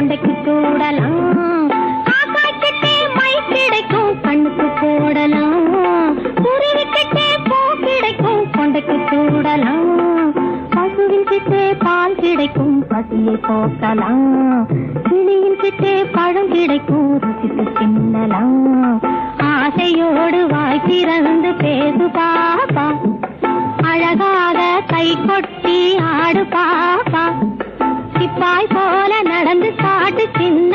கொண்டைக்கு சூடலாம் காக்காய்க்கிட்டே my கிடைக்கும் கண்ணுக்கு போடலாம் குருவிக்கிட்டே பூ கிடைக்கும் கொண்டைக்கு சூடலாம் பசுவின் கிட்டே பால் கிடைக்கும் பசியை போக்கலாம் கிளியின் கிட்டே பழம் கிடைக்கும் ருசித்து தின்னலாம் ஆசையோடு வாய் திறந்து பேசு பாப்பா அழகாக கை கொட்டி ஆடு பாப்பா சிப்பாய் போல நடந்து காட்டு சின்ன